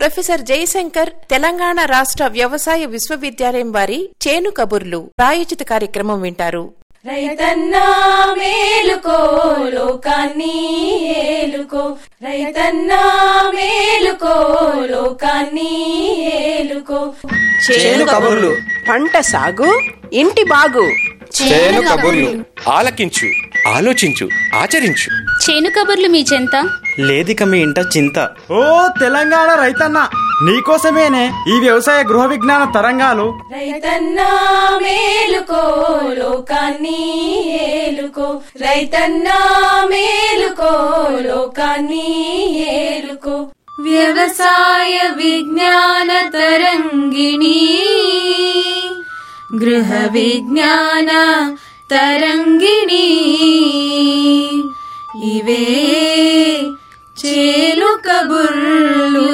professor Jayashankar Telangana రాష్ట్ర వ్యవసాయ విశ్వవిద్యాలయం వారి చేను కబుర్లు ప్రాయోజిత కార్యక్రమం వింటారు రైతన్నా మేలుకో లోకాన్ని ఏలుకో రైతన్నా మేలుకో లోకాన్ని ఏలుకో చేను కబుర్లు పంట సాగు ఇంటి బాగు చేను కబుర్లు ఆలకించు ఆలోచించు ఆచరించు చేను కబుర్లు మీ చెంత లేదిక మీ ఇంట చింత ఓ తెలంగాణ రైతన్న నీకోసమేనే ఈ వ్యవసాయ గృహ విజ్ఞాన తరంగాలు రైతన్నా మేలుకో లోకాన్ని ఏలుకో రైతన్నా మేలుకో లోకాన్ని ఏలుకో వ్యవసాయ విజ్ఞాన తరంగిణి గృహ విజ్ఞాన తరంగిణి ఇవే చేలు కబుర్లు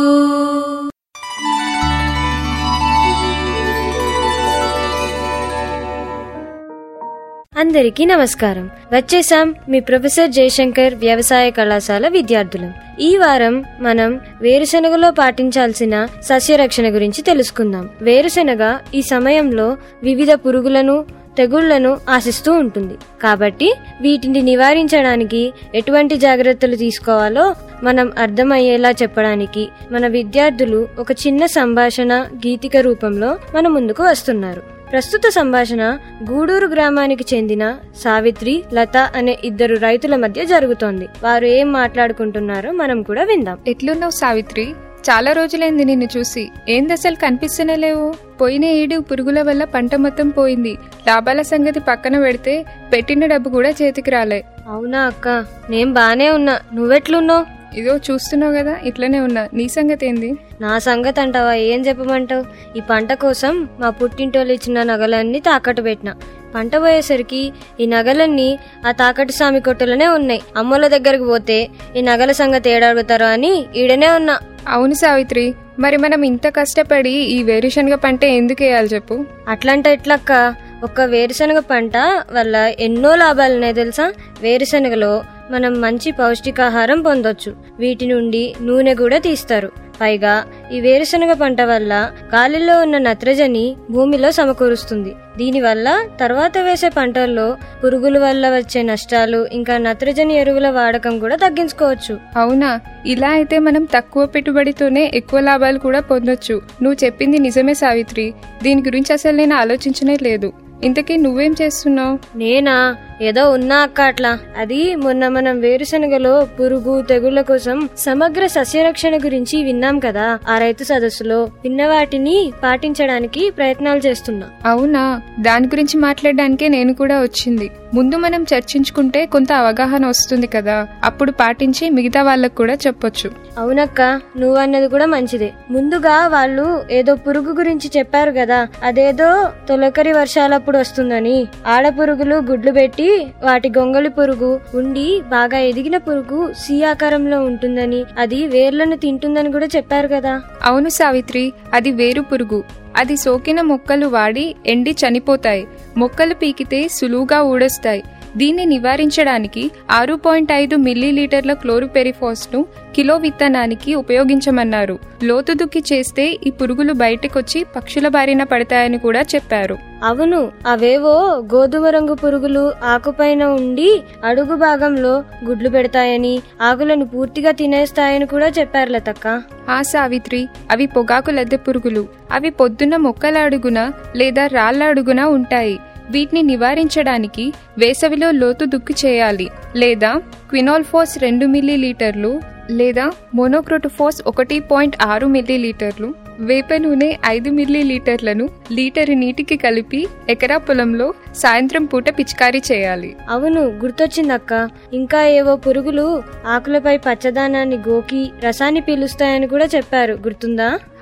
అందరికీ నమస్కారం వచ్చేసాం మీ ప్రొఫెసర్ జయశంకర్ వ్యవసాయ కళాశాల విద్యార్థులం ఈ వారం మనం వేరుశెనగలో పాటించాల్సిన సస్యరక్షణ గురించి తెలుసుకుందాం వేరుశెనగ ఈ సమయంలో వివిధ పురుగులను తెగుళ్లను ఆశిస్తూ ఉంటుంది కాబట్టి వీటిని నివారించడానికి ఎటువంటి జాగ్రత్తలు తీసుకోవాలో మనం అర్థమయ్యేలా చెప్పడానికి మన విద్యార్థులు ఒక చిన్న సంభాషణ గీతిక రూపంలో మన ముందుకు వస్తున్నారు ప్రస్తుత సంభాషణ గూడూరు గ్రామానికి చెందిన సావిత్రి లత అనే ఇద్దరు రైతుల మధ్య జరుగుతోంది వారు ఏం మాట్లాడుకుంటున్నారో మనం కూడా విందాం ఎట్లున్నావు సావిత్రి చాలా రోజులైంది నిన్ను చూసి ఏం దశలు కనిపిస్తూనే లేవు పోయిన ఏడు పురుగుల వల్ల పంట మొత్తం పోయింది లాభాల సంగతి పక్కన పెడితే పెట్టిన డబ్బు కూడా చేతికి రాలే అవునా అక్క నేను బానే ఉన్నా నువ్వెట్లున్నావు ఇదో చూస్తున్నావు కదా ఇట్లనే ఉన్నా నీ సంగతి ఏంది నా సంగతి అంటావా ఏం చెప్పమంటావు ఈ పంట కోసం మా పుట్టింటోళ్ళు ఇచ్చిన నగలన్నీ తాకట్టు పెట్టిన పంట పోయేసరికి ఈ నగలన్నీ ఆ తాకట్టు స్వామి కొట్టులోనే ఉన్నాయి అమ్మోళ్ళ దగ్గరకు పోతే ఈ నగల సంగతి ఏడడుగుతారో అని ఈడనే ఉన్నా అవును సావిత్రి మరి మనం ఇంత కష్టపడి ఈ వేరుశనగ పంట ఎందుకు వేయాలి చెప్పు అట్లంటే ఎట్లక్క ఒక్క వేరుశనగ పంట వల్ల ఎన్నో లాభాలున్నాయి తెలుసా వేరుశనగలో మనం మంచి పౌష్టికాహారం పొందొచ్చు వీటి నుండి నూనె కూడా తీస్తారు పైగా ఈ వేరుశనగ పంట వల్ల గాలిలో ఉన్న నత్రజని భూమిలో సమకూరుస్తుంది దీనివల్ల తర్వాత వేసే పంటల్లో పురుగుల వల్ల వచ్చే నష్టాలు ఇంకా నత్రజని ఎరువుల వాడకం కూడా తగ్గించుకోవచ్చు అవునా ఇలా అయితే మనం తక్కువ పెట్టుబడితోనే ఎక్కువ లాభాలు కూడా పొందొచ్చు నువ్వు చెప్పింది నిజమే సావిత్రి దీని గురించి అసలు నేను ఆలోచించనే లేదు ఇంతకీ నువ్వేం చేస్తున్నావు నేనా ఏదో ఉన్నా అక్క అట్లా అది మొన్న మనం వేరుశనగలో పురుగు తెగుళ్ల కోసం సమగ్ర సస్యరక్షణ గురించి విన్నాం కదా ఆ రైతు సదస్సులో విన్న వాటిని పాటించడానికి ప్రయత్నాలు చేస్తున్నా అవునా దాని గురించి మాట్లాడడానికే నేను కూడా వచ్చింది ముందు మనం చర్చించుకుంటే కొంత అవగాహన వస్తుంది కదా అప్పుడు పాటించి మిగతా వాళ్ళకు కూడా చెప్పొచ్చు అవునక్క నువ్వు అన్నది కూడా మంచిదే ముందుగా వాళ్ళు ఏదో పురుగు గురించి చెప్పారు కదా అదేదో తొలకరి వర్షాలప్పుడు వస్తుందని ఆడ పురుగులు గుడ్లు పెట్టి వాటి గొంగళి పురుగు ఉండి బాగా ఎదిగిన పురుగు సి ఆకారంలో ఉంటుందని అది వేర్లను తింటుందని కూడా చెప్పారు కదా అవును సావిత్రి అది వేరు పురుగు అది సోకిన మొక్కలు వాడి ఎండి చనిపోతాయి మొక్కలు పీకితే సులువుగా ఊడొస్తాయి దీన్ని నివారించడానికి ఆరు పాయింట్ ఐదు మిల్లీలీటర్ల క్లోరోపెరిఫాస్ ను కిలో విత్తనానికి ఉపయోగించమన్నారు లోతు దుక్కి చేస్తే ఈ పురుగులు బయటకొచ్చి పక్షుల బారిన పడతాయని కూడా చెప్పారు అవును అవేవో గోధుమ రంగు పురుగులు ఆకుపైన ఉండి అడుగు భాగంలో గుడ్లు పెడతాయని ఆకులను పూర్తిగా తినేస్తాయని కూడా చెప్పారు లతక్క ఆ సావిత్రి అవి పొగాకు లద్దె పురుగులు అవి పొద్దున్న మొక్కల అడుగున లేదా రాళ్ల అడుగున ఉంటాయి వీటిని నివారించడానికి వేసవిలో లోతు దుక్కి చేయాలి లేదా క్వినాల్ఫోస్ రెండు మిల్లీ లీటర్లు లేదా మోనోక్రోటోఫోస్ ఒకటి పాయింట్ ఆరు మిల్లీ లీటర్లు వేప నూనె ఐదు మిల్లీ లీటర్లను లీటరు నీటికి కలిపి ఎకరా పొలంలో సాయంత్రం పూట పిచికారీ చేయాలి అవును గుర్తొచ్చిందక్క ఇంకా ఏవో పురుగులు ఆకులపై పచ్చదానాన్ని గోకి రసాన్ని పీలుస్తాయని కూడా చెప్పారు గుర్తుందా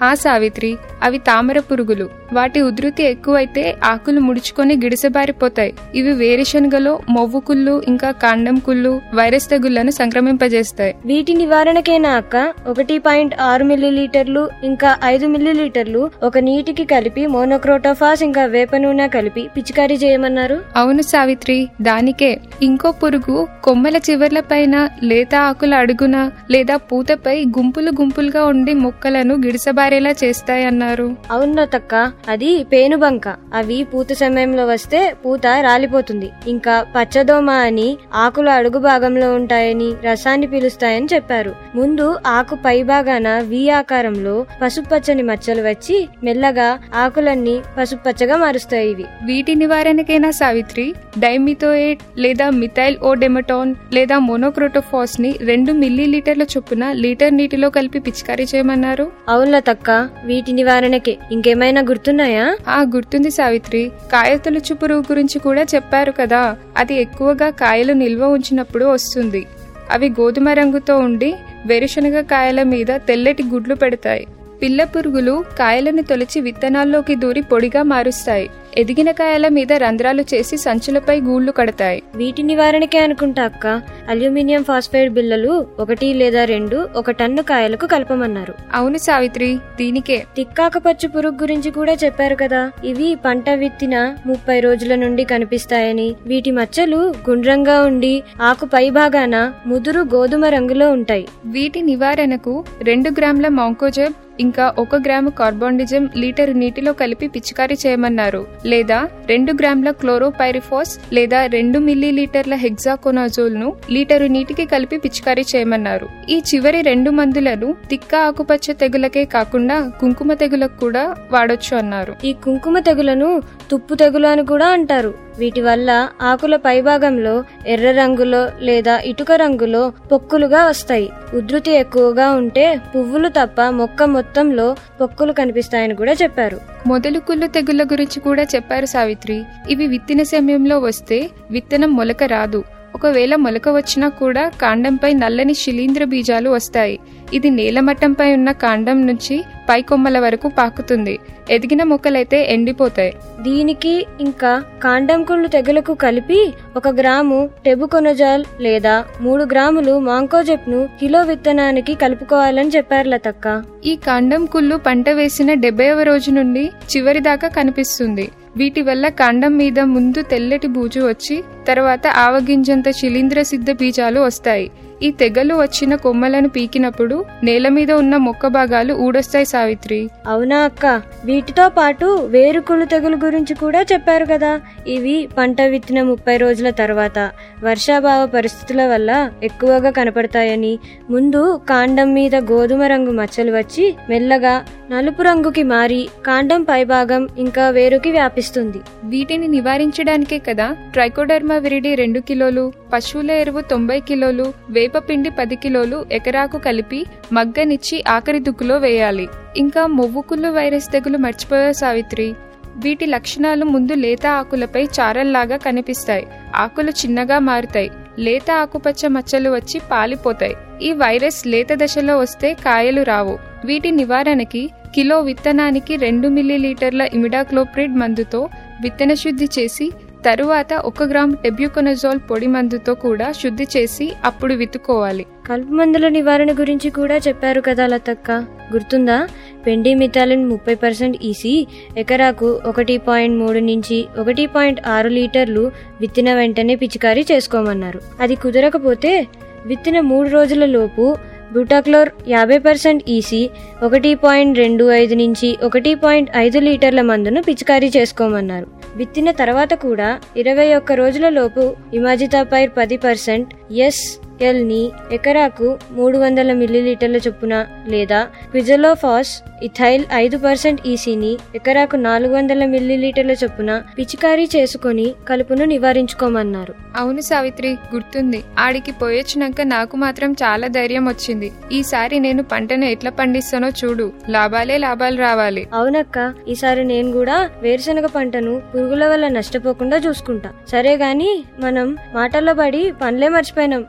ఆ సావిత్రి అవి తామర పురుగులు వాటి ఉధృతి ఎక్కువైతే ఆకులు ముడుచుకొని గిడిసబారిపోతాయి ఇవి వేరుశనగలో మొవ్వు కుళ్ళు ఇంకా కాండం కుళ్ళు వైరస్ తెగుళ్లను సంక్రమింపజేస్తాయి వీటి నివారణకైనా అక్క ఒకటి పాయింట్ ఆరు మిల్లీలీటర్లు ఇంకా ఐదు మిల్లీలీటర్లు ఒక నీటికి కలిపి మోనోక్రోటోఫాస్ ఇంకా వేప నూనె కలిపి పిచికారీ చేయమన్నారు అవును సావిత్రి దానికే ఇంకో పురుగు కొమ్మల చివర్ల పైన లేత ఆకుల అడుగున లేదా పూతపై గుంపులు గుంపులుగా ఉండి మొక్కలను గిడిసబారేలా చేస్తాయన్నారు అవును తక్క అది పేనుబంక అవి పూత సమయంలో వస్తే పూత రాలిపోతుంది ఇంకా పచ్చదోమ అని ఆకుల అడుగు భాగంలో ఉంటాయని రసాన్ని పీలుస్తాయని చెప్పారు ముందు ఆకు పై భాగాన వి ఆకారంలో పసుపచ్చని మచ్చలు వచ్చి మెల్లగా ఆకులన్నీ పసుపచ్చగా మారుస్తాయి ఇవి వీటి నివారణకైనా సావిత్రి డైమిథోయేట్ లేదా మిథైల్ ఓడెమటోన్ లేదా మోనోక్రోటోఫాస్ ని రెండు మిల్లీలీటర్ల చొప్పున లీటర్ నీటిలో కలిపి పిచికారీ చేయమన్నారు అవునుల తక్క వీటి నివారణకే ఇంకేమైనా గుర్తున్నాయా ఆ గుర్తుంది సావిత్రి కాయతొలుచు పురుగు గురించి కూడా చెప్పారు కదా అది ఎక్కువగా కాయలు నిల్వ ఉంచినప్పుడు వస్తుంది అవి గోధుమ రంగుతో ఉండి వేరుశనగ కాయల మీద తెల్లటి గుడ్లు పెడతాయి పిల్ల పురుగులు కాయలను తొలిచి విత్తనాల్లోకి దూరి పొడిగా మారుస్తాయి ఎదిగిన కాయల మీద రంధ్రాలు చేసి సంచులపై గూళ్లు కడతాయి వీటి నివారణకే అనుకుంటా అక్క అల్యూమినియం ఫాస్ఫైడ్ బిళ్ళలు ఒకటి లేదా రెండు ఒక టన్ను కాయలకు కలపమన్నారు అవును సావిత్రి దీనికే తిక్కాకపచ్చు పురుగు గురించి కూడా చెప్పారు కదా ఇవి పంట విత్తిన ముప్పై రోజుల నుండి కనిపిస్తాయని వీటి మచ్చలు గుండ్రంగా ఉండి ఆకు పై భాగాన ముదురు గోధుమ రంగులో ఉంటాయి వీటి నివారణకు రెండు గ్రాముల మాంకోజెబ్ ఇంకా ఒక గ్రాము కార్బాండిజం లీటర్ నీటిలో కలిపి పిచికారీ చేయమన్నారు లేదా రెండు గ్రాముల క్లోరోపైరిఫాస్ లేదా రెండు మిల్లీలీటర్ల హెగ్జాకోనాజోల్ ను లీటరు నీటికి కలిపి పిచికారీ చేయమన్నారు ఈ చివరి రెండు మందులను తిక్క ఆకుపచ్చ తెగులకే కాకుండా కుంకుమ తెగులకు కూడా వాడొచ్చు అన్నారు ఈ కుంకుమ తెగులను తుప్పు తెగులు అని కూడా అంటారు వీటి వల్ల ఆకుల పైభాగంలో ఎర్ర రంగులో లేదా ఇటుక రంగులో పొక్కులుగా వస్తాయి ఉధృతి ఎక్కువగా ఉంటే పువ్వులు తప్ప మొక్క మొత్తంలో పొక్కులు కనిపిస్తాయని కూడా చెప్పారు మొదలు కుళ్ళు తెగుళ్ల గురించి కూడా చెప్పారు సావిత్రి ఇవి విత్తిన సమయంలో వస్తే విత్తనం మొలక రాదు ఒకవేళ మొలక వచ్చినా కూడా కాండంపై నల్లని శిలీంద్ర బీజాలు వస్తాయి ఇది నేలమట్టంపై ఉన్న కాండం నుంచి పై కొమ్మల వరకు పాకుతుంది ఎదిగిన మొక్కలైతే ఎండిపోతాయి దీనికి ఇంకా కాండం కుళ్ళు తెగులకు కలిపి ఒక గ్రాము టెబుకొనజాల్ లేదా మూడు గ్రాములు మాంకోజెప్ను కిలో విత్తనానికి కలుపుకోవాలని చెప్పారు లతక్క ఈ కాండం కుళ్ళు పంట వేసిన డెబ్బైవ రోజు నుండి చివరి దాకా కనిపిస్తుంది వీటి వల్ల కాండం మీద ముందు తెల్లటి బూజు వచ్చి తర్వాత ఆవగింజంత శిలీంద్ర సిద్ధ బీజాలు వస్తాయి ఈ తెగలు వచ్చిన కొమ్మలను పీకినప్పుడు నేల మీద ఉన్న మొక్క భాగాలు ఊడొస్తాయి సావిత్రి అవునా అక్క వీటితో పాటు వేరుకుళ్ళు తెగులు గురించి కూడా చెప్పారు కదా ఇవి పంట విత్తిన ముప్పై రోజుల తర్వాత వర్షాభావ పరిస్థితుల వల్ల ఎక్కువగా కనపడతాయని ముందు కాండం మీద గోధుమ రంగు మచ్చలు వచ్చి మెల్లగా నలుపు రంగుకి మారి కాండం పైభాగం ఇంకా వేరుకి వ్యాపిస్తుంది వీటిని నివారించడానికే కదా ట్రైకోడర్మా విరిడి రెండు కిలోలు పశువుల ఎరువు తొంభై కిలోలు వేపపిండి పది కిలోలు ఎకరాకు కలిపి మగ్గనిచ్చి ఆఖరి దుక్కులో వేయాలి ఇంకా మొవ్వుకుళ్ళు వైరస్ తెగులు మర్చిపోయా సావిత్రి వీటి లక్షణాలు ముందు లేత ఆకులపై చారల్లాగా కనిపిస్తాయి ఆకులు చిన్నగా మారుతాయి లేత ఆకుపచ్చ మచ్చలు వచ్చి పాలిపోతాయి ఈ వైరస్ లేత దశలో వస్తే కాయలు రావు వీటి నివారణకి కిలో విత్తనానికి రెండు మిల్లీలీటర్ల ఇమిడాక్లోప్రిడ్ మందుతో విత్తన శుద్ధి చేసి తరువాత ఒక గ్రామ్ టెబ్యూకొనజోల్ పొడి మందుతో కూడా శుద్ధి చేసి అప్పుడు విత్తుకోవాలి కలుపు మందుల నివారణ గురించి కూడా చెప్పారు కదా లతక్క గుర్తుందా పెండి మిథాలిన్ ముప్పై పర్సెంట్ ఈసీ ఎకరాకు ఒకటి పాయింట్ మూడు నుంచి ఒకటి పాయింట్ ఆరు లీటర్లు విత్తిన వెంటనే పిచికారీ చేసుకోమన్నారు అది కుదరకపోతే విత్తిన మూడు రోజుల లోపు బ్యూటాక్లోర్ యాభై పర్సెంట్ ఈసీ ఒకటి పాయింట్ రెండు ఐదు నుంచి ఒకటి పాయింట్ ఐదు లీటర్ల మందును పిచికారీ చేసుకోమన్నారు విత్తిన తర్వాత కూడా ఇరవై ఒక్క రోజుల లోపు ఇమాజితాపైర్ పది పర్సెంట్ ఎస్ ఎల్ ని ఎకరాకు మూడు వందల మిల్లీలీటర్ల చొప్పున లేదా క్విజలోఫాస్ ఇథైల్ ఐదు పర్సెంట్ ఈసీని ఎకరాకు నాలుగు వందల మిల్లీలీటర్ల చొప్పున పిచికారీ చేసుకొని కలుపును నివారించుకోమన్నారు అవును సావిత్రి గుర్తుంది ఆడికి పోయొచ్చినాక నాకు మాత్రం చాలా ధైర్యం వచ్చింది ఈసారి నేను పంటను ఎట్లా పండిస్తానో చూడు లాభాలే లాభాలు రావాలి అవునక్క ఈసారి నేను కూడా వేరుశనగ పంటను పురుగుల వల్ల నష్టపోకుండా చూసుకుంటా సరే గాని మనం మాటల్లో పడి పనులే మర్చిపోయినాం పద పోదాం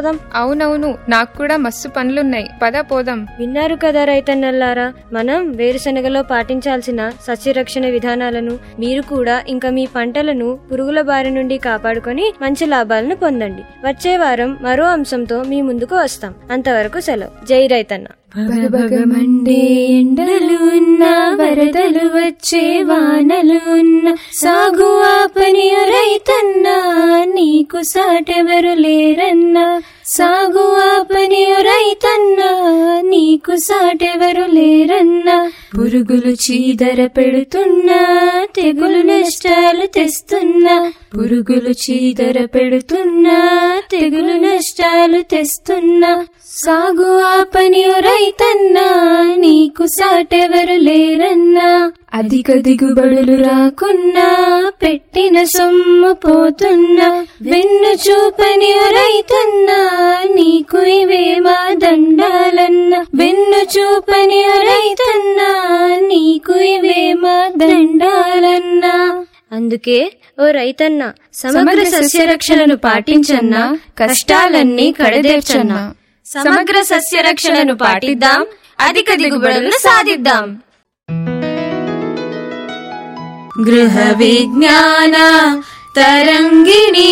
పోదాం అవునవును నాకు కూడా మస్తు పనులున్నాయి పద పోదాం విన్నారు కదా రైతన్నల్లారా మనం వేరుశనగలో పాటించాల్సిన సస్యరక్షణ విధానాలను మీరు కూడా ఇంకా మీ పంటలను పురుగుల బారి నుండి కాపాడుకొని మంచి లాభాలను పొందండి వచ్చే వారం మరో అంశంతో మీ ముందుకు వస్తాం అంతవరకు సెలవు జై రైతన్న భగభగమండే ఎండలు ఉన్న వరదలు వచ్చే వానలు ఉన్న సాగు ఆపని రైతన్నా నీకు సాటెవరు లేరన్నా సాగు ఆపని రైతన్నా నీకు సాటెవరు లేరన్నా పురుగులు చీదర పెడుతున్నా తెగులు నష్టాలు తెస్తున్నా పురుగులు చీదర పెడుతున్నా తెగులు నష్టాలు తెస్తున్నా సాగు ఆపని రైతన్నా నీకు సాటెవరు లేరన్నా అధిక దిగుబడులు రాకున్నా పెట్టిన సొమ్ము పోతున్నా వెన్ను చూపని రైతన్నా నీకు ఇవే మా దండాలన్నా వెన్ను చూపని రైతన్నా నీకు ఇవే మా దండాలన్నా అందుకే ఓ రైతన్న సమగ్ర సస్యరక్షణను పాటించన్నా కష్టాలన్నీ కడదేర్చన్నా సమగ్ర సస్యరక్షణను పాటిద్దాం అధిక దిగుబడులను సాధిద్దాం గృహ విజ్ఞాన తరంగిణి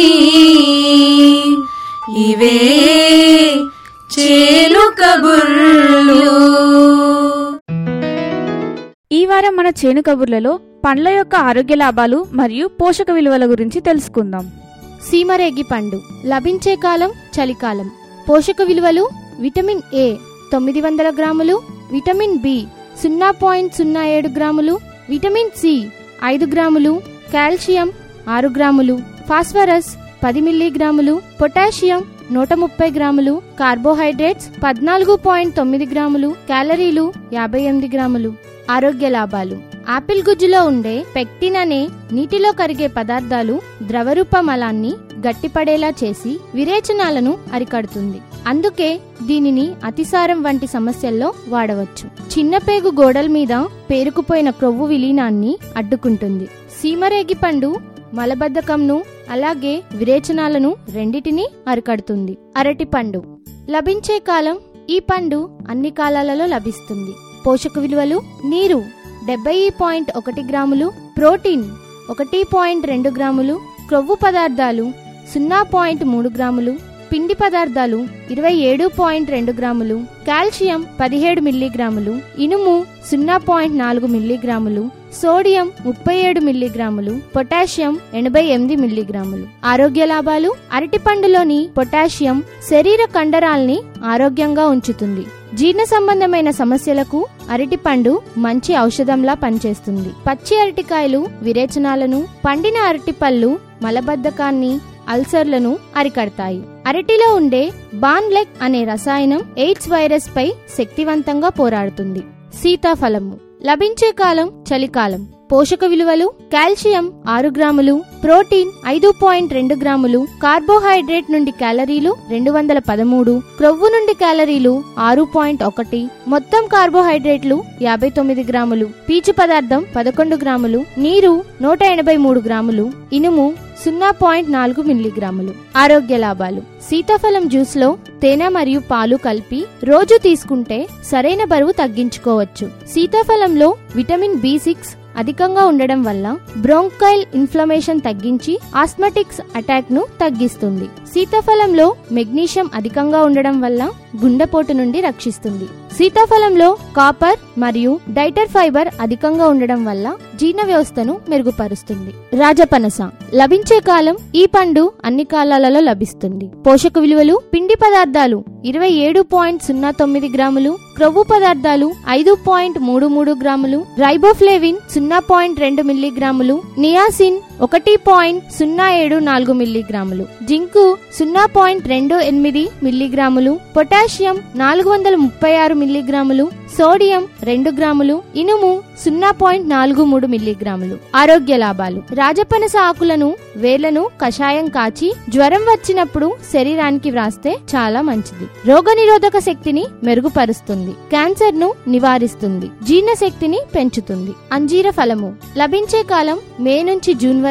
ఇవే చేలు కబుర్లు ఈ వారం మన చేను కబుర్లలో పండ్ల యొక్క ఆరోగ్య లాభాలు మరియు పోషక విలువల గురించి తెలుసుకుందాం సీమరేగి పండు లభించే కాలం చలికాలం పోషక విలువలు విటమిన్ ఏ తొమ్మిది వందల గ్రాములు విటమిన్ బి సున్నా పాయింట్ సున్నా ఏడు గ్రాములు విటమిన్ సి ఐదు గ్రాములు కాల్షియం ఆరు గ్రాములు ఫాస్ఫరస్ పది మిల్లీగ్రాములు పొటాషియం నూట ముప్పై గ్రాములు కార్బోహైడ్రేట్స్ పద్నాలుగు పాయింట్ తొమ్మిది గ్రాములు క్యాలరీలు యాభై ఎనిమిది గ్రాములు ఆరోగ్య లాభాలు ఆపిల్ గుజ్జులో ఉండే పెక్టిన్ అనే నీటిలో కరిగే పదార్థాలు ద్రవరూప మలాన్ని గట్టిపడేలా చేసి విరేచనాలను అరికడుతుంది అందుకే దీనిని అతిసారం వంటి సమస్యల్లో వాడవచ్చు చిన్నపేగు గోడల మీద పేరుకుపోయిన క్రొవ్వు విలీనాన్ని అడ్డుకుంటుంది సీమరేగి పండు మలబద్ధకంను అలాగే విరేచనాలను రెండిటిని అరికడుతుంది అరటి పండు లభించే కాలం ఈ పండు అన్ని కాలాలలో లభిస్తుంది పోషక విలువలు నీరు డెబ్బై పాయింట్ ఒకటి గ్రాములు ప్రోటీన్ ఒకటి పాయింట్ రెండు గ్రాములు క్రొవ్వు పదార్థాలు సున్నా పాయింట్ మూడు గ్రాములు పిండి పదార్థాలు ఇరవై ఏడు పాయింట్ రెండు గ్రాములు కాల్షియం పదిహేడు మిల్లీగ్రాములు ఇనుము సున్నా పాయింట్ నాలుగు మిల్లీగ్రాములు సోడియం ముప్పై ఏడు మిల్లీగ్రాములు పొటాషియం ఎనభై ఎనిమిది మిల్లీగ్రాములు ఆరోగ్య లాభాలు అరటిపండులోని పొటాషియం శరీర కండరాల్ని ఆరోగ్యంగా ఉంచుతుంది జీర్ణ సంబంధమైన సమస్యలకు అరటిపండు మంచి ఔషధంలా పనిచేస్తుంది పచ్చి అరటికాయలు విరేచనాలను పండిన అరటిపళ్ళు మలబద్ధకాన్ని అల్సర్లను అరికడతాయి అరటిలో ఉండే బాన్లెక్ అనే రసాయనం ఎయిడ్స్ వైరస్ పై శక్తివంతంగా పోరాడుతుంది సీతాఫలము లభించే కాలం చలికాలం పోషక విలువలు కాల్షియం ఆరు గ్రాములు ప్రోటీన్ ఐదు పాయింట్ రెండు గ్రాములు కార్బోహైడ్రేట్ నుండి క్యాలరీలు రెండు వందల పదమూడు క్రొవ్వు నుండి క్యాలరీలు ఆరు పాయింట్ ఒకటి మొత్తం కార్బోహైడ్రేట్లు యాభై తొమ్మిది గ్రాములు పీచు పదార్థం పదకొండు గ్రాములు నీరు నూట ఎనభై మూడు గ్రాములు ఇనుము సున్నా పాయింట్ నాలుగు మిల్లీగ్రాములు ఆరోగ్య లాభాలు సీతాఫలం జ్యూస్ లో తేనె మరియు పాలు కలిపి రోజు తీసుకుంటే సరైన బరువు తగ్గించుకోవచ్చు సీతాఫలంలో విటమిన్ బి సిక్స్ అధికంగా ఉండడం వల్ల బ్రోంకైల్ ఇన్ఫ్లమేషన్ తగ్గించి ఆస్మటిక్స్ అటాక్ ను తగ్గిస్తుంది సీతాఫలంలో మెగ్నీషియం అధికంగా ఉండడం వల్ల గుండెపోటు నుండి రక్షిస్తుంది సీతాఫలంలో కాపర్ మరియు డైటర్ ఫైబర్ అధికంగా ఉండడం వల్ల జీర్ణ వ్యవస్థను మెరుగుపరుస్తుంది రాజపనస లభించే కాలం ఈ పండు అన్ని కాలాలలో లభిస్తుంది పోషక విలువలు పిండి పదార్థాలు ఇరవై ఏడు పాయింట్ సున్నా తొమ్మిది గ్రాములు క్రొవ్వు పదార్థాలు ఐదు పాయింట్ మూడు మూడు గ్రాములు రైబోఫ్లేవిన్ సున్నా పాయింట్ రెండు మిల్లీగ్రాములు నియాసిన్ ఒకటి పాయింట్ సున్నా ఏడు నాలుగు మిల్లీగ్రాములు జింకు సున్నా పాయింట్ రెండు ఎనిమిది మిల్లీగ్రాములు పొటాషియం నాలుగు వందల ముప్పై ఆరు మిల్లీగ్రాములు సోడియం రెండు గ్రాములు ఇనుము సున్నా పాయింట్ నాలుగు మూడు మిల్లీగ్రాములు ఆరోగ్య లాభాలు రాజపనస ఆకులను వేర్లను కషాయం కాచి జ్వరం వచ్చినప్పుడు శరీరానికి వ్రాస్తే చాలా మంచిది రోగనిరోధక శక్తిని మెరుగుపరుస్తుంది క్యాన్సర్ ను నివారిస్తుంది జీర్ణ శక్తిని పెంచుతుంది అంజీర ఫలము లభించే కాలం మే నుంచి జూన్ వరకు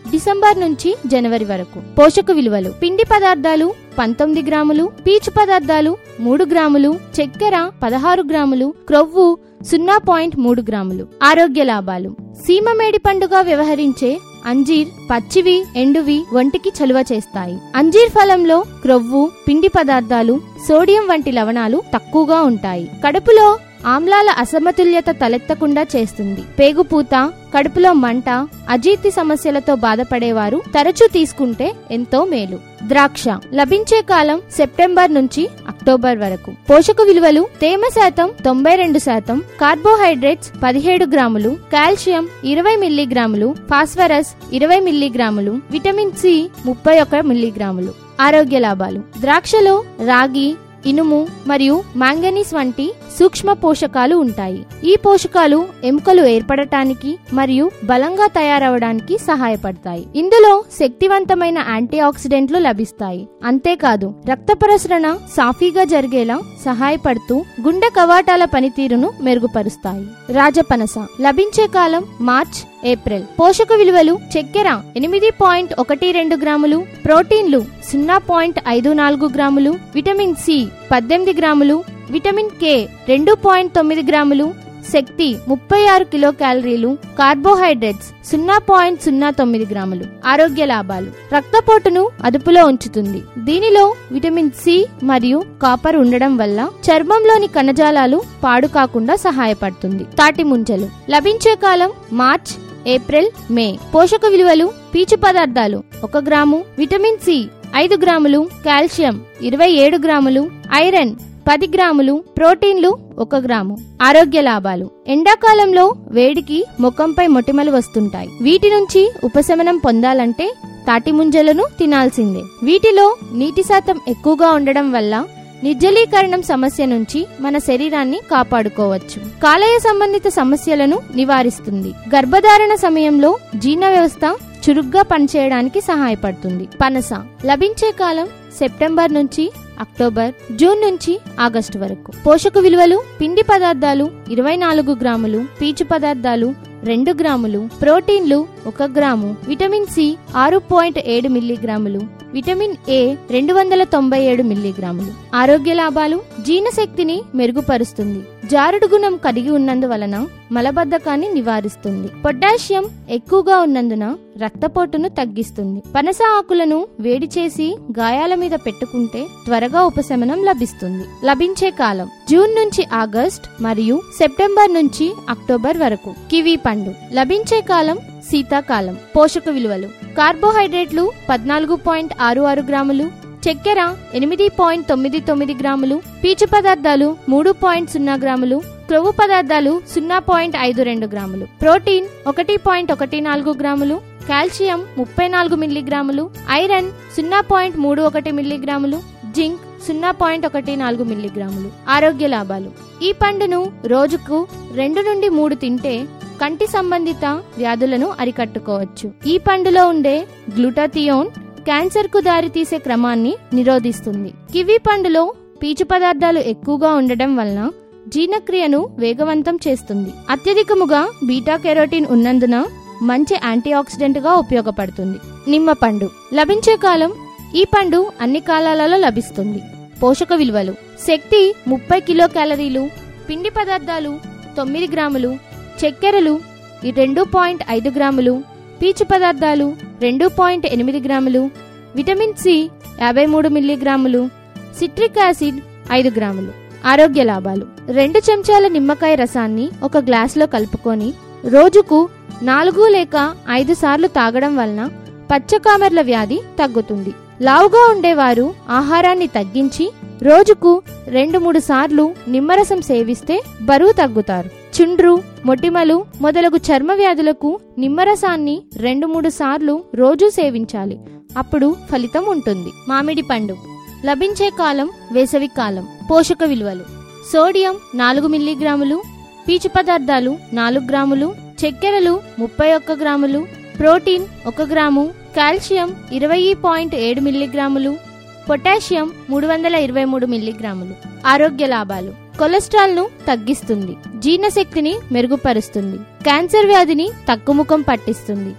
డిసెంబర్ నుంచి జనవరి వరకు పోషక విలువలు పిండి పదార్థాలు పంతొమ్మిది గ్రాములు పీచు పదార్థాలు మూడు గ్రాములు చక్కెర పదహారు గ్రాములు క్రొవ్వు సున్నా పాయింట్ మూడు గ్రాములు ఆరోగ్య లాభాలు సీమమేడి పండుగ వ్యవహరించే అంజీర్ పచ్చివి ఎండువి ఒంటికి చలువ చేస్తాయి అంజీర్ ఫలంలో క్రొవ్వు పిండి పదార్థాలు సోడియం వంటి లవణాలు తక్కువగా ఉంటాయి కడుపులో ఆమ్లాల అసమతుల్యత తలెత్తకుండా చేస్తుంది పేగుపూత కడుపులో మంట అజీర్తి సమస్యలతో బాధపడేవారు తరచూ తీసుకుంటే ఎంతో మేలు ద్రాక్ష లభించే కాలం సెప్టెంబర్ నుంచి అక్టోబర్ వరకు పోషక విలువలు తేమ శాతం తొంభై రెండు శాతం కార్బోహైడ్రేట్స్ పదిహేడు గ్రాములు కాల్షియం ఇరవై మిల్లీగ్రాములు ఫాస్ఫరస్ ఇరవై మిల్లీగ్రాములు విటమిన్ సి ముప్పై ఒక మిల్లీగ్రాములు ఆరోగ్య లాభాలు ద్రాక్షలో రాగి ఇనుము మరియు మాంగనీస్ వంటి సూక్ష్మ పోషకాలు ఉంటాయి ఈ పోషకాలు ఎముకలు ఏర్పడటానికి మరియు బలంగా తయారవడానికి సహాయపడతాయి ఇందులో శక్తివంతమైన యాంటీ ఆక్సిడెంట్లు లభిస్తాయి అంతేకాదు రక్త ప్రసరణ సాఫీగా జరిగేలా సహాయపడుతూ గుండె కవాటాల పనితీరును మెరుగుపరుస్తాయి రాజపనస లభించే కాలం మార్చ్ ఏప్రిల్ పోషక విలువలు చక్కెర ఎనిమిది పాయింట్ ఒకటి రెండు గ్రాములు ప్రోటీన్లు సున్నా పాయింట్ ఐదు నాలుగు గ్రాములు విటమిన్ సి పద్దెనిమిది గ్రాములు విటమిన్ కే రెండు పాయింట్ తొమ్మిది గ్రాములు శక్తి ముప్పై ఆరు కిలో క్యాలరీలు కార్బోహైడ్రేట్స్ సున్నా పాయింట్ సున్నా తొమ్మిది గ్రాములు ఆరోగ్య లాభాలు రక్తపోటును అదుపులో ఉంచుతుంది దీనిలో విటమిన్ సి మరియు కాపర్ ఉండడం వల్ల చర్మంలోని కణజాలాలు పాడు కాకుండా సహాయపడుతుంది తాటి ముంజలు లభించే కాలం మార్చ్ ఏప్రిల్ మే పోషక విలువలు పీచు పదార్థాలు ఒక గ్రాము విటమిన్ సి ఐదు గ్రాములు కాల్షియం ఇరవై ఏడు గ్రాములు ఐరన్ పది గ్రాములు ప్రోటీన్లు ఒక గ్రాము ఆరోగ్య లాభాలు ఎండాకాలంలో వేడికి ముఖంపై మొటిమలు వస్తుంటాయి వీటి నుంచి ఉపశమనం పొందాలంటే తాటి ముంజలను తినాల్సిందే వీటిలో నీటి శాతం ఎక్కువగా ఉండడం వల్ల నిర్జలీకరణం సమస్య నుంచి మన శరీరాన్ని కాపాడుకోవచ్చు కాలేయ సంబంధిత సమస్యలను నివారిస్తుంది గర్భధారణ సమయంలో జీర్ణ వ్యవస్థ చురుగ్గా పనిచేయడానికి సహాయపడుతుంది పనస లభించే కాలం సెప్టెంబర్ నుంచి అక్టోబర్ జూన్ నుంచి ఆగస్టు వరకు పోషక విలువలు పిండి పదార్థాలు ఇరవై నాలుగు గ్రాములు పీచు పదార్థాలు రెండు గ్రాములు ప్రోటీన్లు ఒక గ్రాము విటమిన్ సి ఆరు పాయింట్ ఏడు మిల్లీగ్రాములు విటమిన్ ఏ రెండు వందల తొంభై ఏడు మిల్లీగ్రాములు ఆరోగ్య లాభాలు జీర్ణశక్తిని మెరుగుపరుస్తుంది జారుడు గుణం కలిగి ఉన్నందువలన మలబద్ధకాన్ని నివారిస్తుంది పొటాషియం ఎక్కువగా ఉన్నందున రక్తపోటును తగ్గిస్తుంది పనస ఆకులను వేడి చేసి గాయాల మీద పెట్టుకుంటే త్వరగా ఉపశమనం లభిస్తుంది లభించే కాలం జూన్ నుంచి ఆగస్ట్ మరియు సెప్టెంబర్ నుంచి అక్టోబర్ వరకు కివీ పండు లభించే కాలం శీతాకాలం పోషక విలువలు కార్బోహైడ్రేట్లు పద్నాలుగు పాయింట్ ఆరు ఆరు గ్రాములు చక్కెర ఎనిమిది పాయింట్ తొమ్మిది తొమ్మిది గ్రాములు పీచు పదార్థాలు మూడు పాయింట్ సున్నా గ్రాములు క్రొవ్వు పదార్థాలు సున్నా పాయింట్ ఐదు రెండు గ్రాములు ప్రోటీన్ ఒకటి పాయింట్ ఒకటి నాలుగు గ్రాములు కాల్షియం ముప్పై నాలుగు మిల్లీగ్రాములు ఐరన్ సున్నా పాయింట్ మూడు ఒకటి మిల్లీగ్రాములు జింక్ సున్నా పాయింట్ ఒకటి నాలుగు మిల్లీగ్రాములు ఆరోగ్య లాభాలు ఈ పండును రోజుకు రెండు నుండి మూడు తింటే కంటి సంబంధిత వ్యాధులను అరికట్టుకోవచ్చు ఈ పండులో ఉండే గ్లూటాథియోన్ క్యాన్సర్ కు దారితీసే క్రమాన్ని నిరోధిస్తుంది కివి పండులో పీచు పదార్థాలు ఎక్కువగా ఉండడం వలన జీర్ణక్రియను వేగవంతం చేస్తుంది అత్యధికముగా బీటా కెరోటిన్ ఉన్నందున మంచి యాంటీ ఆక్సిడెంట్ గా ఉపయోగపడుతుంది నిమ్మ పండు లభించే కాలం ఈ పండు అన్ని కాలాలలో లభిస్తుంది పోషక విలువలు శక్తి ముప్పై కిలో క్యాలరీలు పిండి పదార్థాలు తొమ్మిది గ్రాములు చక్కెరలు ఈ రెండు పాయింట్ ఐదు గ్రాములు పీచు పదార్థాలు రెండు పాయింట్ ఎనిమిది గ్రాములు విటమిన్ సి యాభై మూడు మిల్లీగ్రాములు సిట్రిక్ యాసిడ్ ఐదు గ్రాములు ఆరోగ్య లాభాలు రెండు చెంచాల నిమ్మకాయ రసాన్ని ఒక గ్లాసులో కలుపుకొని రోజుకు నాలుగు లేక ఐదు సార్లు తాగడం వలన పచ్చకామెర్ల వ్యాధి తగ్గుతుంది లావుగా ఉండేవారు ఆహారాన్ని తగ్గించి రోజుకు రెండు మూడు సార్లు నిమ్మరసం సేవిస్తే బరువు తగ్గుతారు చుండ్రు మొటిమలు మొదలగు చర్మ వ్యాధులకు నిమ్మరసాన్ని రెండు మూడు సార్లు రోజు సేవించాలి అప్పుడు ఫలితం ఉంటుంది మామిడి పండు లభించే కాలం వేసవి కాలం పోషక విలువలు సోడియం నాలుగు మిల్లీగ్రాములు పీచు పదార్థాలు నాలుగు గ్రాములు చక్కెరలు ముప్పై ఒక్క గ్రాములు ప్రోటీన్ ఒక గ్రాము కాల్షియం ఇరవై పాయింట్ ఏడు మిల్లీగ్రాములు పొటాషియం మూడు వందల ఇరవై మూడు మిల్లీగ్రాములు ఆరోగ్య లాభాలు కొలెస్ట్రాల్ ను తగ్గిస్తుంది జీర్ణశక్తిని మెరుగుపరుస్తుంది క్యాన్సర్ వ్యాధిని తగ్గుముఖం పట్టిస్తుంది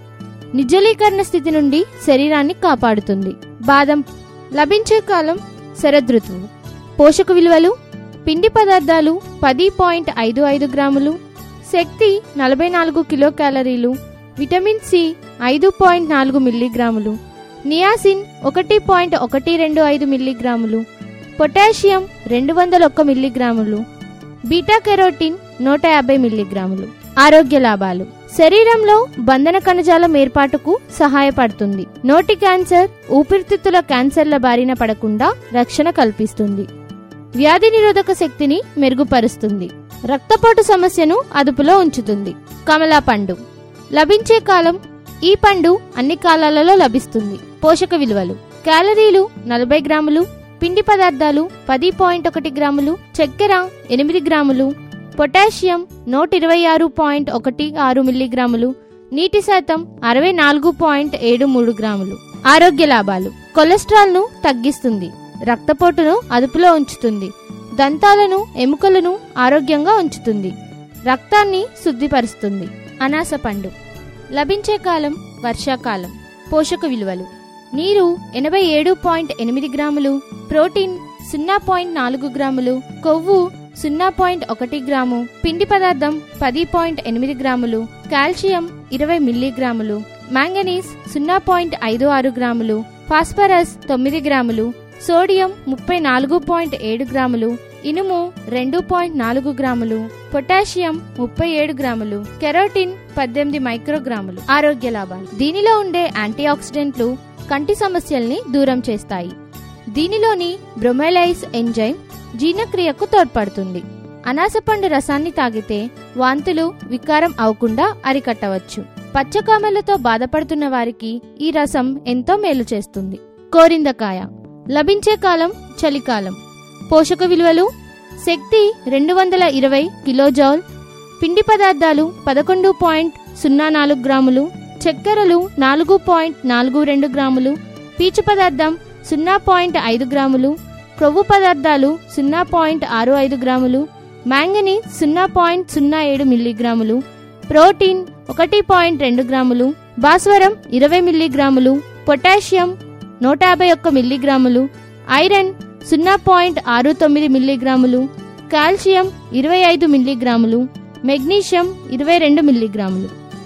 నిర్జలీకరణ స్థితి నుండి శరీరాన్ని కాపాడుతుంది బాదం లభించే కాలం శరదృతువు పోషక విలువలు పిండి పదార్థాలు పది పాయింట్ ఐదు ఐదు గ్రాములు శక్తి నలభై నాలుగు కిలో క్యాలరీలు విటమిన్ సి ఐదు పాయింట్ నాలుగు మిల్లీగ్రాములు నియాసిన్ ఒకటి పాయింట్ ఒకటి రెండు ఐదు మిల్లీగ్రాములు పొటాషియం రెండు వందల ఒక్క మిల్లీగ్రాములు బీటా కెరోటిన్ నూట యాభై మిల్లీగ్రాములు ఆరోగ్య లాభాలు శరీరంలో బంధన కణజాలం ఏర్పాటుకు సహాయపడుతుంది నోటి క్యాన్సర్ ఊపిరితిత్తుల క్యాన్సర్ల బారిన పడకుండా రక్షణ కల్పిస్తుంది వ్యాధి నిరోధక శక్తిని మెరుగుపరుస్తుంది రక్తపోటు సమస్యను అదుపులో ఉంచుతుంది కమలా పండు లభించే కాలం ఈ పండు అన్ని కాలాలలో లభిస్తుంది పోషక విలువలు క్యాలరీలు నలభై గ్రాములు పిండి పదార్థాలు పది పాయింట్ ఒకటి గ్రాములు చక్కెర ఎనిమిది గ్రాములు పొటాషియం నూట ఇరవై ఆరు పాయింట్ ఒకటి ఆరు మిల్లీగ్రాములు నీటి శాతం అరవై నాలుగు పాయింట్ ఏడు మూడు గ్రాములు ఆరోగ్య లాభాలు కొలెస్ట్రాల్ ను తగ్గిస్తుంది రక్తపోటును అదుపులో ఉంచుతుంది దంతాలను ఎముకలను ఆరోగ్యంగా ఉంచుతుంది రక్తాన్ని శుద్ధిపరుస్తుంది అనాస పండు లభించే కాలం వర్షాకాలం పోషక విలువలు నీరు ఎనభై ఏడు పాయింట్ ఎనిమిది గ్రాములు ప్రోటీన్ సున్నా పాయింట్ నాలుగు గ్రాములు కొవ్వు సున్నా పాయింట్ ఒకటి గ్రాము పిండి పదార్థం పది పాయింట్ ఎనిమిది గ్రాములు కాల్షియం ఇరవై మిల్లీగ్రాములు మ్యాంగనీస్ సున్నా పాయింట్ ఐదు ఆరు గ్రాములు ఫాస్ఫరస్ తొమ్మిది గ్రాములు సోడియం ముప్పై నాలుగు పాయింట్ ఏడు గ్రాములు ఇనుము రెండు పాయింట్ నాలుగు గ్రాములు పొటాషియం ముప్పై ఏడు గ్రాములు కెరోటిన్ పద్దెనిమిది మైక్రోగ్రాములు ఆరోగ్య లాభాలు దీనిలో ఉండే యాంటీ ఆక్సిడెంట్లు కంటి సమస్యల్ని దూరం చేస్తాయి దీనిలోని బ్రొమైలైస్ ఎంజైమ్ జీర్ణక్రియకు తోడ్పడుతుంది అనాసపండు రసాన్ని తాగితే వాంతులు వికారం అవకుండా అరికట్టవచ్చు పచ్చకామెలతో బాధపడుతున్న వారికి ఈ రసం ఎంతో మేలు చేస్తుంది కోరిందకాయ లభించే కాలం చలికాలం పోషక విలువలు శక్తి రెండు వందల ఇరవై కిలోజౌల్ పిండి పదార్థాలు పదకొండు పాయింట్ సున్నా నాలుగు గ్రాములు చక్కెరలు నాలుగు పాయింట్ నాలుగు రెండు గ్రాములు పీచు పదార్థం సున్నా పాయింట్ ఐదు గ్రాములు క్రొవ్వు పదార్థాలు సున్నా పాయింట్ ఆరు ఐదు గ్రాములు మ్యాంగనీ సున్నా పాయింట్ సున్నా ఏడు మిల్లీగ్రాములు ప్రోటీన్ ఒకటి పాయింట్ రెండు గ్రాములు భాస్వరం ఇరవై మిల్లీగ్రాములు పొటాషియం నూట యాభై ఒక్క మిల్లీగ్రాములు ఐరన్ సున్నా పాయింట్ ఆరు తొమ్మిది మిల్లీగ్రాములు కాల్షియం ఇరవై ఐదు మిల్లీగ్రాములు మెగ్నీషియం ఇరవై రెండు మిల్లీగ్రాములు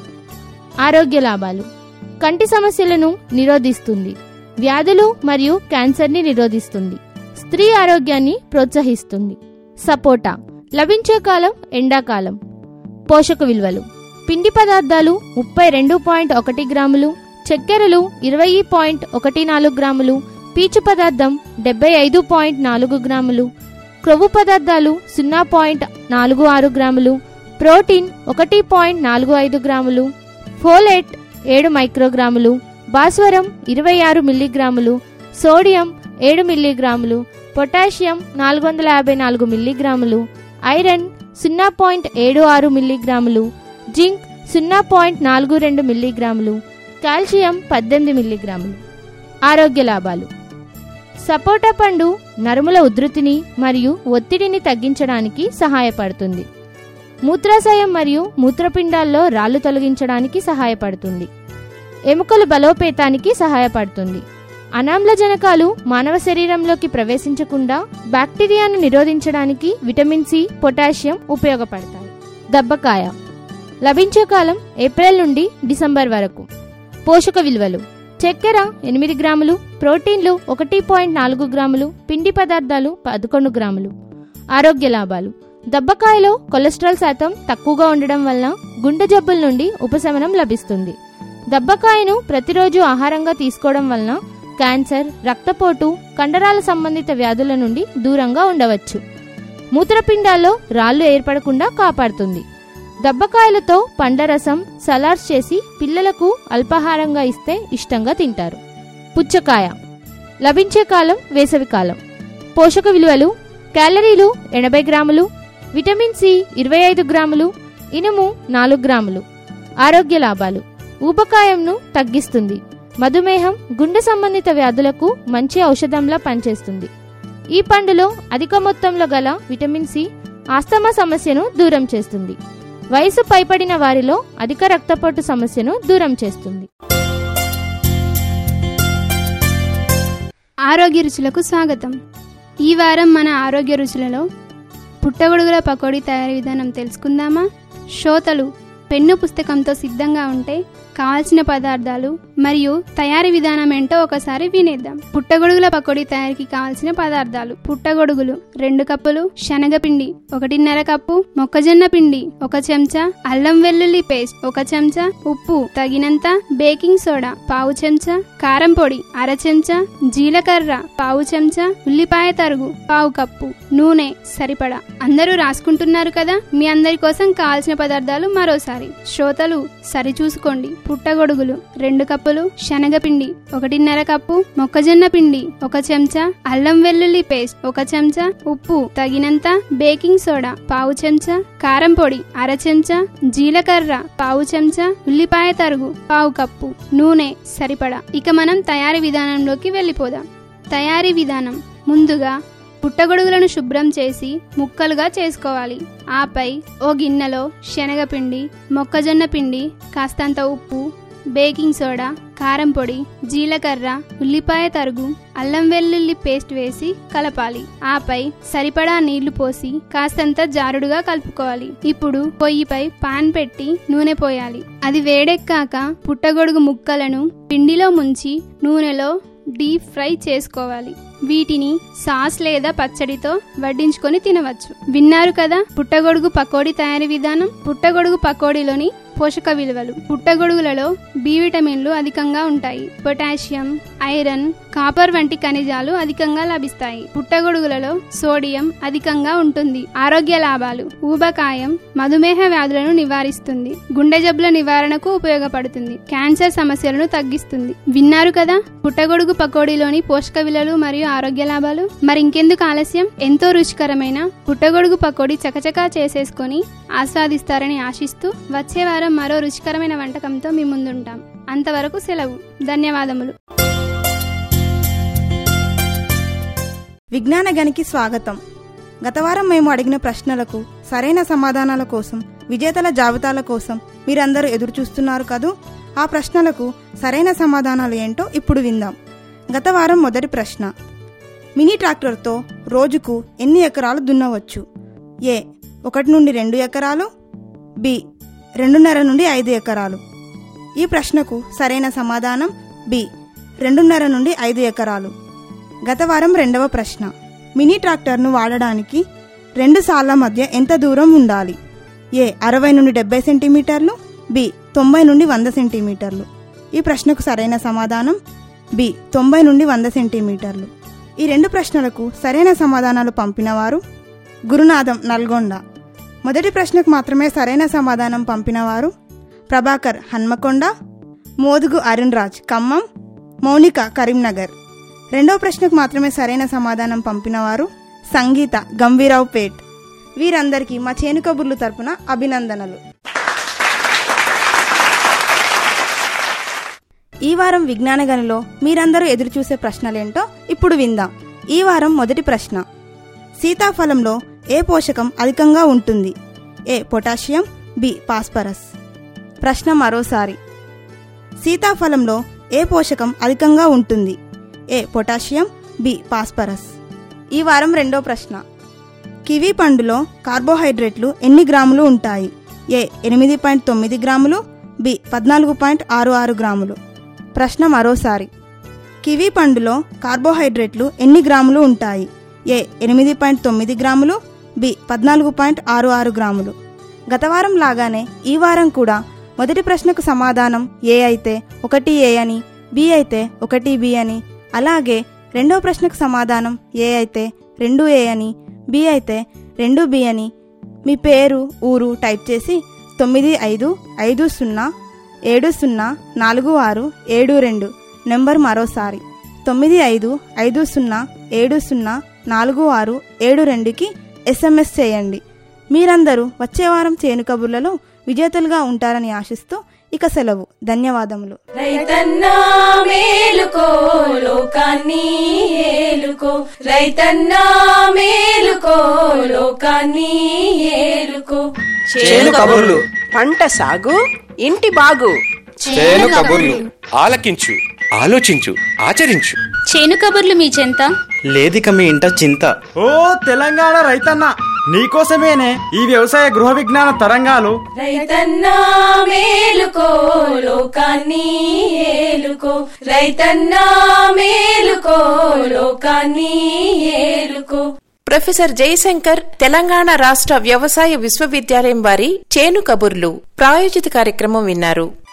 ఆరోగ్య లాభాలు కంటి సమస్యలను నిరోధిస్తుంది వ్యాధులు మరియు క్యాన్సర్ని నిరోధిస్తుంది స్త్రీ ఆరోగ్యాన్ని ప్రోత్సహిస్తుంది సపోటా లభించే కాలం ఎండాకాలం పోషక విలువలు పిండి పదార్థాలు ముప్పై రెండు పాయింట్ ఒకటి గ్రాములు చక్కెరలు ఇరవై పాయింట్ ఒకటి నాలుగు గ్రాములు పీచు పదార్థం డెబ్బై ఐదు పాయింట్ నాలుగు గ్రాములు క్రొవ్వు పదార్థాలు సున్నా పాయింట్ నాలుగు ఆరు గ్రాములు ప్రోటీన్ ఒకటి పాయింట్ నాలుగు ఐదు గ్రాములు ఫోలేట్ ఏడు మైక్రోగ్రాములు భాస్వరం ఇరవై ఆరు మిల్లీగ్రాములు సోడియం ఏడు మిల్లీగ్రాములు పొటాషియం నాలుగు వందల యాభై నాలుగు మిల్లీగ్రాములు ఐరన్ సున్నా పాయింట్ ఏడు ఆరు మిల్లీగ్రాములు జింక్ సున్నా పాయింట్ నాలుగు రెండు మిల్లీగ్రాములు కాల్షియం పద్దెనిమిది మిల్లీగ్రాములు ఆరోగ్య లాభాలు సపోటా పండు నరుముల ఉధృతిని మరియు ఒత్తిడిని తగ్గించడానికి సహాయపడుతుంది మూత్రాశయం మరియు మూత్రపిండాల్లో రాళ్లు తొలగించడానికి సహాయపడుతుంది ఎముకల బలోపేతానికి సహాయపడుతుంది అనామ్లజనకాలు మానవ శరీరంలోకి ప్రవేశించకుండా బ్యాక్టీరియాను నిరోధించడానికి విటమిన్ సి పొటాషియం ఉపయోగపడతాయి దబ్బకాయ లభించే కాలం ఏప్రిల్ నుండి డిసెంబర్ వరకు పోషక విలువలు చక్కెర ఎనిమిది గ్రాములు ప్రోటీన్లు ఒకటి పాయింట్ నాలుగు గ్రాములు పిండి పదార్థాలు పదకొండు గ్రాములు ఆరోగ్య లాభాలు దబ్బకాయలో కొలెస్ట్రాల్ శాతం తక్కువగా ఉండడం వలన గుండె జబ్బుల నుండి ఉపశమనం లభిస్తుంది దబ్బకాయను ప్రతిరోజు ఆహారంగా తీసుకోవడం వలన క్యాన్సర్ రక్తపోటు కండరాల సంబంధిత వ్యాధుల నుండి దూరంగా ఉండవచ్చు మూత్రపిండాల్లో రాళ్లు ఏర్పడకుండా కాపాడుతుంది దబ్బకాయలతో పండ్లరసం సలాడ్స్ చేసి పిల్లలకు అల్పాహారంగా ఇస్తే ఇష్టంగా తింటారు పుచ్చకాయ లభించే కాలం వేసవికాలం పోషక విలువలు క్యాలరీలు ఎనభై గ్రాములు విటమిన్ సి ఇరవై ఐదు గ్రాములు ఇనుము నాలుగు గ్రాములు ఆరోగ్య లాభాలు ఊబకాయంను తగ్గిస్తుంది మధుమేహం గుండె సంబంధిత వ్యాధులకు మంచి ఔషధంలా పనిచేస్తుంది ఈ పండులో అధిక మొత్తంలో గల విటమిన్ సి ఆస్తమా సమస్యను దూరం చేస్తుంది వయసు పైపడిన వారిలో అధిక రక్తపోటు సమస్యను దూరం చేస్తుంది ఆరోగ్య రుచులకు స్వాగతం ఈ వారం మన ఆరోగ్య రుచులలో పుట్టగొడుగుల పకోడీ తయారీ విధానం తెలుసుకుందామా శ్రోతలు పెన్ను పుస్తకంతో సిద్ధంగా ఉంటే కావాల్సిన పదార్థాలు మరియు తయారీ విధానం ఏంటో ఒకసారి వినేద్దాం పుట్టగొడుగుల పకోడీ తయారీకి కావాల్సిన పదార్థాలు పుట్టగొడుగులు రెండు కప్పులు శనగపిండి ఒకటిన్నర కప్పు మొక్కజొన్న పిండి ఒక చెంచా అల్లం వెల్లుల్లి పేస్ట్ ఒక చెంచా ఉప్పు తగినంత బేకింగ్ సోడా పావు చెంచా కారం పొడి అర చెంచా జీలకర్ర పావు చెంచా ఉల్లిపాయ తరుగు పావు కప్పు నూనె సరిపడా అందరూ రాసుకుంటున్నారు కదా మీ అందరి కోసం కావాల్సిన పదార్థాలు మరోసారి శ్రోతలు సరిచూసుకోండి పుట్టగొడుగులు రెండు కప్పులు శనగపిండి ఒకటిన్నర కప్పు మొక్కజొన్న పిండి ఒక చెంచా అల్లం వెల్లుల్లి పేస్ట్ ఒక చెంచా ఉప్పు తగినంత బేకింగ్ సోడా పావు చెంచా కారం పొడి అర చెంచా జీలకర్ర పావు చెంచా ఉల్లిపాయ తరుగు పావు కప్పు నూనె సరిపడా ఇక మనం తయారీ విధానంలోకి వెళ్ళిపోదాం తయారీ విధానం ముందుగా పుట్టగొడుగులను శుభ్రం చేసి ముక్కలుగా చేసుకోవాలి ఆపై ఓ గిన్నెలో శనగపిండి మొక్కజొన్న పిండి కాస్తంత ఉప్పు బేకింగ్ సోడా కారం పొడి జీలకర్ర ఉల్లిపాయ తరుగు అల్లం వెల్లుల్లి పేస్ట్ వేసి కలపాలి ఆపై సరిపడా నీళ్లు పోసి కాస్తంత జారుడుగా కలుపుకోవాలి ఇప్పుడు పొయ్యిపై పాన్ పెట్టి నూనె పోయాలి అది వేడెక్కాక పుట్టగొడుగు ముక్కలను పిండిలో ముంచి నూనెలో డీప్ ఫ్రై చేసుకోవాలి వీటిని సాస్ లేదా పచ్చడితో వడ్డించుకొని తినవచ్చు విన్నారు కదా పుట్టగొడుగు పకోడీ తయారీ విధానం పుట్టగొడుగు పకోడీలోని పోషక విలువలు పుట్టగొడుగులలో బి విటమిన్లు అధికంగా ఉంటాయి పొటాషియం ఐరన్ కాపర్ వంటి ఖనిజాలు అధికంగా లభిస్తాయి పుట్టగొడుగులలో సోడియం అధికంగా ఉంటుంది ఆరోగ్య లాభాలు ఊబకాయం మధుమేహ వ్యాధులను నివారిస్తుంది గుండె జబ్బుల నివారణకు ఉపయోగపడుతుంది క్యాన్సర్ సమస్యలను తగ్గిస్తుంది విన్నారు కదా పుట్టగొడుగు పకోడీలోని పోషక విలువలు మరియు ఆరోగ్య లాభాలు మరి ఇంకెందుకు ఆలస్యం ఎంతో రుచికరమైన పుట్టగొడుగు పకోడీ చకచకా చేసేసుకొని ఆస్వాదిస్తారని ఆశిస్తూ వచ్చే వారం మరో రుచికరమైన వంటకంతో మీ ముందుంటాం అంతవరకు సెలవు ధన్యవాదములు విజ్ఞాన గనికి స్వాగతం గత వారం మేము అడిగిన ప్రశ్నలకు సరైన సమాధానాల కోసం విజేతల జాబితాల కోసం మీరందరూ ఎదురు చూస్తున్నారు కదూ ఆ ప్రశ్నలకు సరైన సమాధానాలు ఏంటో ఇప్పుడు విందాం గత వారం మొదటి ప్రశ్న మినీ ట్రాక్టర్తో రోజుకు ఎన్ని ఎకరాలు దున్నవచ్చు ఏ ఒకటి నుండి రెండు ఎకరాలు బి రెండున్నర నుండి ఐదు ఎకరాలు ఈ ప్రశ్నకు సరైన సమాధానం బి రెండున్నర నుండి ఐదు ఎకరాలు గత వారం రెండవ ప్రశ్న మినీ ట్రాక్టర్ను వాడడానికి రెండు సార్ల మధ్య ఎంత దూరం ఉండాలి ఏ అరవై నుండి డెబ్బై సెంటీమీటర్లు బి తొంభై నుండి వంద సెంటీమీటర్లు ఈ ప్రశ్నకు సరైన సమాధానం బి తొంభై నుండి వంద సెంటీమీటర్లు ఈ రెండు ప్రశ్నలకు సరైన సమాధానాలు పంపినవారు గురునాథం నల్గొండ మొదటి ప్రశ్నకు మాత్రమే సరైన సమాధానం పంపినవారు ప్రభాకర్ హన్మకొండ మోదుగు అరుణ్ రాజ్ ఖమ్మం మౌనిక కరీంనగర్ రెండవ ప్రశ్నకు మాత్రమే సరైన సమాధానం పంపినవారు సంగీత గంభీరావు పేట్ వీరందరికీ మా చేను కబుర్లు తరపున అభినందనలు ఈ వారం విజ్ఞాన గనిలో మీరందరూ ఎదురుచూసే ప్రశ్నలేంటో ఇప్పుడు విందాం ఈ వారం మొదటి ప్రశ్న సీతాఫలంలో ఏ పోషకం అధికంగా ఉంటుంది ఏ పొటాషియం బి పాస్పరస్ ప్రశ్న మరోసారి సీతాఫలంలో ఏ పోషకం అధికంగా ఉంటుంది ఏ పొటాషియం బి పాస్పరస్ ఈ వారం రెండో ప్రశ్న కివీ పండులో కార్బోహైడ్రేట్లు ఎన్ని గ్రాములు ఉంటాయి ఏ ఎనిమిది పాయింట్ తొమ్మిది గ్రాములు బి పద్నాలుగు పాయింట్ ఆరు ఆరు గ్రాములు ప్రశ్న మరోసారి కివీ పండులో కార్బోహైడ్రేట్లు ఎన్ని గ్రాములు ఉంటాయి ఏ ఎనిమిది పాయింట్ తొమ్మిది గ్రాములు బి పద్నాలుగు పాయింట్ ఆరు ఆరు గ్రాములు గత వారం లాగానే ఈ వారం కూడా మొదటి ప్రశ్నకు సమాధానం ఏ అయితే ఒకటి ఏ అని బి అయితే ఒకటి బి అని అలాగే రెండవ ప్రశ్నకు సమాధానం ఏ అయితే రెండు ఏ అని బి అయితే రెండు బి అని మీ పేరు ఊరు టైప్ చేసి తొమ్మిది ఐదు ఐదు సున్నా ఏడు సున్నా నాలుగు ఆరు ఏడు రెండు నెంబర్ మరోసారి తొమ్మిది ఐదు ఐదు సున్నా ఏడు సున్నా నాలుగు ఆరు ఏడు రెండుకి ఎస్ఎంఎస్ చేయండి మీరందరూ వచ్చే వారం చేను కబుర్లలో విజేతలుగా ఉంటారని ఆశిస్తూ ఇక సెలవు ధన్యవాదములు రైతన్నా మేలుకో లోకాన్ని ఏలుకో రైతన్నా మేలుకో లోకాన్ని ఏలుకో చేను కబుర్లు పంట సాగు ఇంటి బాగు చేను కబుర్లు ఆలకించు ఆలోచించు ఆచరించు చేను కబుర్లు మీ చెంత లేదిక మీ ఇంట చింత ఓ తెలంగాణ రైతన్న నీకోసమేనే ఈ వ్యవసాయ గృహ విజ్ఞాన తరంగాలు రైతన్నా మేలుకో లోకాన్ని ఏలుకో రైతన్నా మేలుకో లోకాన్ని ఏలుకో ప్రొఫెసర్ జయశంకర్ తెలంగాణ రాష్ట్ర వ్యవసాయ విశ్వవిద్యాలయం వారి చేను కబుర్లు ప్రాయోజిత కార్యక్రమం విన్నారు